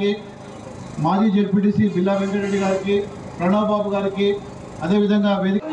గారికి మాజీ జెడ్పీటీసీ బిల్లా వెంకటరెడ్డి గారికి ప్రణవ్ బాబు గారికి అదేవిధంగా వేదిక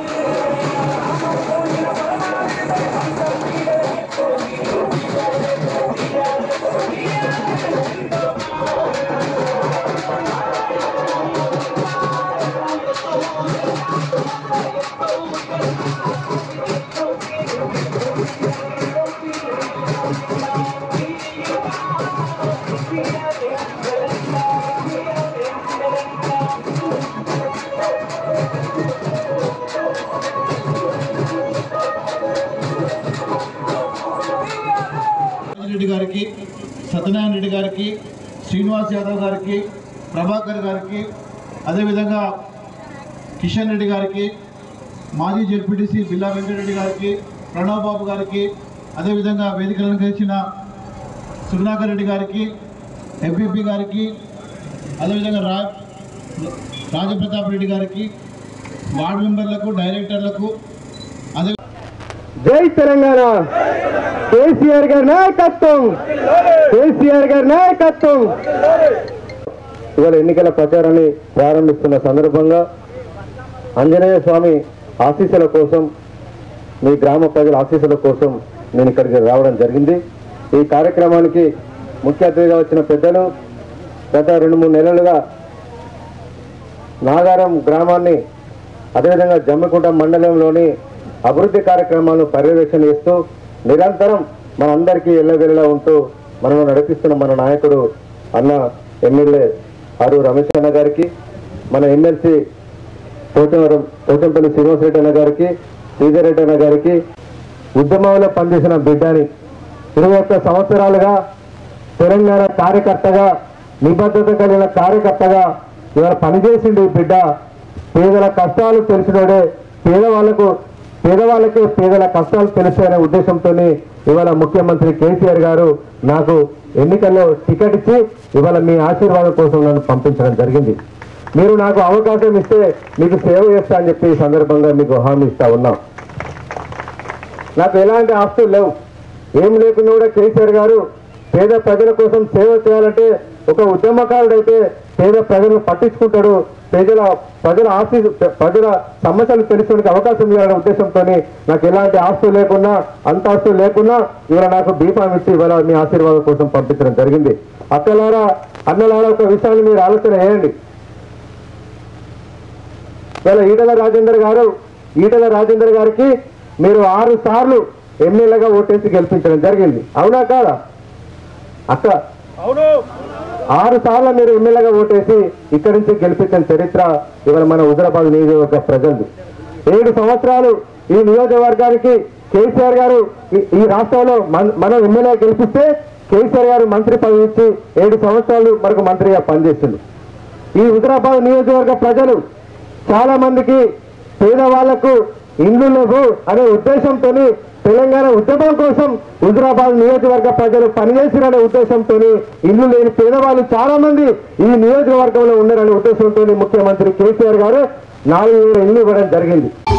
రెడ్డి గారికి సత్యనారాయణ రెడ్డి గారికి శ్రీనివాస్ యాదవ్ గారికి ప్రభాకర్ గారికి అదేవిధంగా కిషన్ రెడ్డి గారికి మాజీ జెడ్పీటీసీ బిల్లా వెంకటరెడ్డి గారికి ప్రణవ్ బాబు గారికి అదేవిధంగా వేదికలను గెలిచిన సుగుణాకర్ రెడ్డి గారికి ఎంపీపీ గారికి అదేవిధంగా రా రాజప్రతాప్ రెడ్డి గారికి వార్డు మెంబర్లకు డైరెక్టర్లకు అదే జై తెలంగాణ కేసీఆర్ గారి నాయకత్వం కేసీఆర్ గారి నాయకత్వం ఇవాళ ఎన్నికల ప్రచారాన్ని ప్రారంభిస్తున్న సందర్భంగా ఆంజనేయ స్వామి ఆశీస్సుల కోసం మీ గ్రామ ప్రజల ఆశీస్సుల కోసం నేను ఇక్కడికి రావడం జరిగింది ఈ కార్యక్రమానికి ముఖ్య అతిథిగా వచ్చిన పెద్దలు గత రెండు మూడు నెలలుగా నాగారం గ్రామాన్ని అదేవిధంగా జమ్మికుంట మండలంలోని అభివృద్ధి కార్యక్రమాలను పర్యవేక్షణ చేస్తూ నిరంతరం మనందరికీ ఎల్లవెల్లలా ఉంటూ మనము నడిపిస్తున్న మన నాయకుడు అన్న ఎమ్మెల్యే ఆరు రమేష్ అన్న గారికి మన ఎమ్మెల్సీ పోచవరం పోచంపల్లి శ్రీనివాసరెడ్డి అన్న గారికి శ్రీధర్ రెడ్డి అన్న గారికి ఉద్యమంలో పనిచేసిన బిడ్డని ఇరవై ఒక్క సంవత్సరాలుగా తెలంగాణ కార్యకర్తగా నిబద్ధత కలిగిన కార్యకర్తగా ఇవాళ పనిచేసిండు ఈ బిడ్డ పేదల కష్టాలు తెలిసినోడే పేదవాళ్లకు పేదవాళ్ళకి పేదల కష్టాలు తెలుస్తాయనే ఉద్దేశంతో ఇవాళ ముఖ్యమంత్రి కేసీఆర్ గారు నాకు ఎన్నికల్లో టికెట్ ఇచ్చి ఇవాళ మీ ఆశీర్వాదం కోసం నన్ను పంపించడం జరిగింది మీరు నాకు అవకాశం ఇస్తే మీకు సేవ చేస్తా అని చెప్పి ఈ సందర్భంగా మీకు హామీ ఇస్తా ఉన్నాం నాకు ఎలాంటి ఆస్తులు లేవు ఏం లేకుండా కూడా కేసీఆర్ గారు పేద ప్రజల కోసం సేవ చేయాలంటే ఒక ఉద్యమకారుడైతే పేద ప్రజలను పట్టించుకుంటాడు ప్రజల ప్రజల ఆస్తి ప్రజల సమస్యలు తెలుసుకోవడానికి అవకాశం ఇవ్వాలనే ఉద్దేశంతో నాకు ఎలాంటి ఆస్తులు లేకున్నా అంత ఆస్తులు లేకున్నా ఇవాళ నాకు బీఫామ్ ఇచ్చి ఇవాళ మీ ఆశీర్వాదం కోసం పంపించడం జరిగింది అక్కలారా అన్నలారా ఒక విషయాన్ని మీరు ఆలోచన చేయండి ఇవాళ ఈటల రాజేందర్ గారు ఈటల రాజేందర్ గారికి మీరు ఆరు సార్లు ఎమ్మెల్యేగా ఓటేసి గెలిపించడం జరిగింది అవునా కాదా అక్క ఆరు సార్లు మీరు ఎమ్మెల్యేగా ఓటేసి ఇక్కడి నుంచి గెలిపించిన చరిత్ర ఇవాళ మన హుజరాబాద్ నియోజకవర్గ ప్రజలది ఏడు సంవత్సరాలు ఈ నియోజకవర్గానికి కేసీఆర్ గారు ఈ- ఈ రాష్ట్రంలో మన- మనం ఎమ్మెల్యే గెలిపిస్తే కేసీఆర్ గారు మంత్రి పదవి ఇచ్చి ఏడు సంవత్సరాలు మనకు మంత్రిగా పనిచేసింది ఈ హుజరాబాద్ నియోజకవర్గ ప్రజలు చాలా మందికి పేదవాళ్లకు ఇండ్లు లేవు అనే ఉద్దేశంతో తెలంగాణ ఉద్యమం కోసం హుజరాబాద్ నియోజకవర్గ ప్రజలు పనిచేసిరనే ఉద్దేశంతో ఇల్లు లేని పేదవాళ్ళు చాలా మంది ఈ నియోజకవర్గంలో ఉన్నారనే ఉద్దేశంతో ముఖ్యమంత్రి కేసీఆర్ గారు నాలుగు వేల ఇల్లు ఇవ్వడం జరిగింది